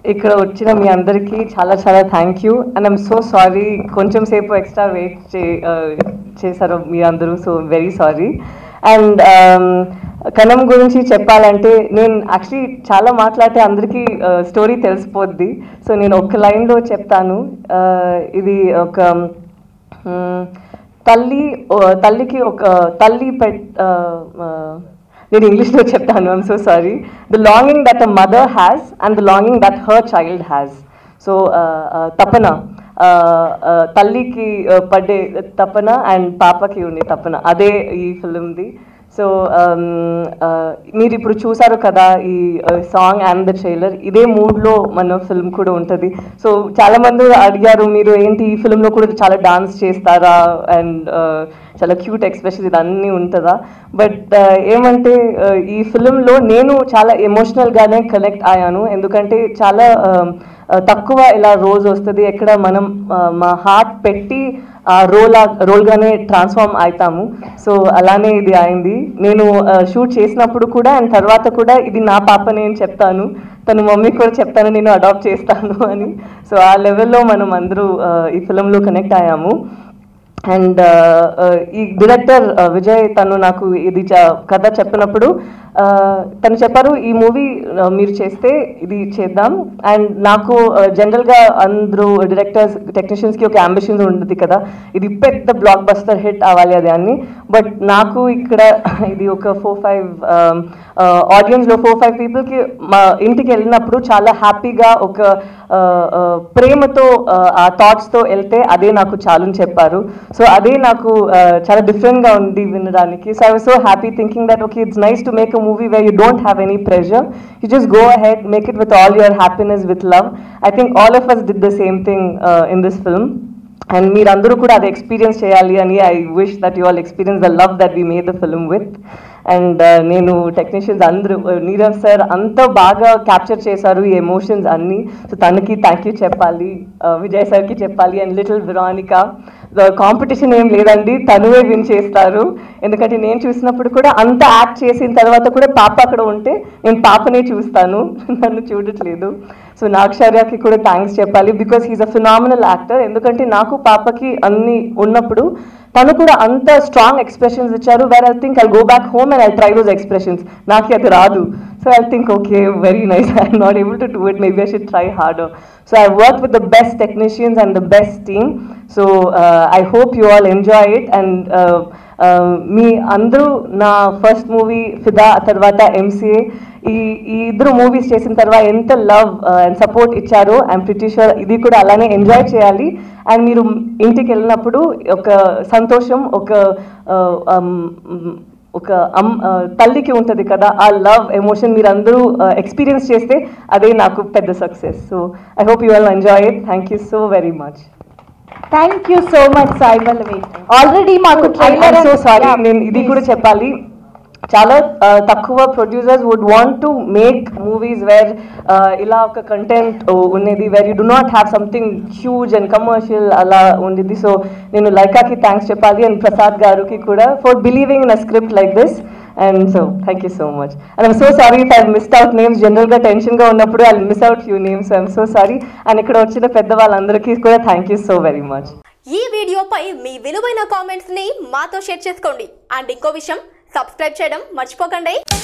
ఇక్కడ వచ్చిన మీ అందరికీ చాలా చాలా thank you and I'm so sorry కొంచెం సేపు ఎక్స్ట్రా వెయిట్ చే ఆ, చేశారు మీ అందరూ సో వెరీ సారీ అండ్ కణం గురించి చెప్పాలంటే నేను యాక్చువల్లీ చాలా మాట్లాడితే అందరికీ స్టోరీ తెలిసిపోద్ది సో నేను ఒక లైన్లో చెప్తాను ఆ, ఇది ఒక మ్, తల్లి ఓ, తల్లికి ఒక తల్లి పెట్ ఆ, ఆ, నేను ఇంగ్లీష్లో చెప్తాను I'm so sorry the longing that a mother has and the longing that her child has so తపన ఆ, ఆ, తల్లికి ఆ, పడ్డే తపన అండ్ పాపకి ఉండే తపన అదే ఈ ఫిలింది సో మీరు ఇప్పుడు చూసారు కదా ఈ సాంగ్ అండ్ ద ట్రైలర్ ఇదే మూడ్లో మన ఫిల్మ్ కూడా ఉంటుంది సో చాలా మంది అడిగారు మీరు ఏంటి ఈ ఫిల్మ్లో కూడా చాలా డాన్స్ చేస్తారా అండ్ చాలా క్యూట్ ఎక్స్ప్రెషన్ ఇది అన్నీ ఉంటుందా బట్ ఏమంటే uh, ఈ ఫిల్మ్లో నేను చాలా ఎమోషనల్గానే కనెక్ట్ అయ్యాను ఎందుకంటే చాలా uh, uh, తక్కువ ఇలా రోజు వస్తుంది ఎక్కడ మనం uh, మా హార్ట్ పెట్టి ఆ రోల్ రోల్గానే ట్రాన్స్ఫార్మ్ అవుతాము సో అలానే ఇది అయింది నేను షూట్ చేసినప్పుడు కూడా అండ్ తర్వాత కూడా ఇది నా పాపనే అని చెప్తాను తను మమ్మీకి కూడా చెప్తాను నేను అడాప్ట్ చేస్తాను అని సో ఆ లెవెల్లో మనం అందరూ ఆ, ఈ ఫిలంలో కనెక్ట్ అయ్యాము అండ్ ఈ డైరెక్టర్ విజయ్ తను నాకు ఇది చ- కథ చెప్పినప్పుడు ఆ, తను చెప్పారు ఈ మూవీ మీరు చేస్తే ఇది చేద్దాం అండ్ నాకు జనరల్గా అందరూ డైరెక్టర్స్ టెక్నీషియన్స్కి ఒక అంబిషన్ ఉంటుంది కదా ఇది పెద్ద బ్లాక్ బస్టర్ హిట్ అవ్వాలి అది అని బట్ నాకు ఇక్కడ ఇది ఒక ఫోర్ ఫైవ్ ఆడియన్స్లో ఫోర్ ఫైవ్ పీపుల్కి మా ఇంటికి వెళ్ళినప్పుడు చాలా హ్యాపీగా ఒక ఆ, ఆ, ప్రేమతో ఆ, ఆ థాట్స్తో వెళ్తే అదే నాకు చాలని చెప్పారు సో అదే నాకు ఆ, చాలా డిఫరెంట్గా ఉంది వినడానికి so I was so happy thinking that okay it's nice to make a movie where you don't have any pressure you just go ahead make it with all your happiness with love I think all of us did the same thing in this film and మీరందరూ కూడా అది experience చేయాలి అని I wish that you all experience the love that we made the film with and నేను technicians అందరూ Nirav sir అంత బాగా capture చేశారు ఈ ఎమోషన్స్ అన్నీ సో తనకి థ్యాంక్ యూ చెప్పాలి uh, విజయ్ సార్కి చెప్పాలి అండ్ లిటిల్ విరానికా కాంపిటీషన్ ఏం లేదండి తనువే విన్ చేస్తారు ఎందుకంటే నేను చూసినప్పుడు కూడా అంత యాక్ట్ చేసిన తర్వాత కూడా పాప అక్కడ ఉంటే నేను పాపనే చూస్తాను నన్ను చూడట్లేదు సో నాక్షార్యకి కూడా థ్యాంక్స్ చెప్పాలి because he's a phenomenal actor ఎందుకంటే నాకు పాపకి అన్ని ఉన్నప్పుడు తను కూడా అంత స్ట్రాంగ్ ఎక్స్ప్రెషన్స్ ఇచ్చారు where I think I go back home and I try those expressions నాకు అది రాదు so I think okay very nice I not able to do it maybe I should try harder so I work with the best technicians and the best team so I hope you all enjoy it and మీ అందరూ నా first movie ఫిదా తర్వాత MCA ఈ ఈ ఇద్దరు movies చేసిన తర్వాత ఎంత లవ్ అండ్ సపోర్ట్ ఇచ్చారో ఐఎమ్ ప్రిటీ షూర్ ఇది కూడా అలానే ఎంజాయ్ చేయాలి అండ్ మీరు ఇంటికి వెళ్ళినప్పుడు ఒక సంతోషం ఒక uh, um, ఒక అమ్ ఆ, తల్లికి ఉంటుంది కదా ఆ లవ్ ఎమోషన్ మీరు అందరూ ఎక్స్పీరియన్స్ చేస్తే అదే నాకు పెద్ద success so I hope you all enjoy it thank you so very much thank you so much Sai Pallavi already మాకు ట్రైలర్ సో సారీ నేను ఇది కూడా చెప్పాలి చాలా ఆ, తక్కువ producers would want to make movies where ఇలా ఒక కంటెంట్ ఉన్నది where you do not have something huge and commercial అలా ఉండేది సో నేను లైకాకి థ్యాంక్స్ చెప్పాలి అండ్ ప్రసాద్ గారికి కూడా for believing in a script like this and so thank you so much and I'm so sorry if I missed out names జనరల్గా టెన్షన్గా ఉన్నప్పుడు I miss out few names I'm so sorry and ఇక్కడ వచ్చిన పెద్ద వాళ్ళందరికీ కూడా thank you so very much ఈ వీడియోపై మీ విలువైన కామెంట్స్ ని మాతో షేర్ చేసుకోండి అండ్ ఇంకో విషయం సబ్స్క్రైబ్ చేయడం మర్చిపోకండి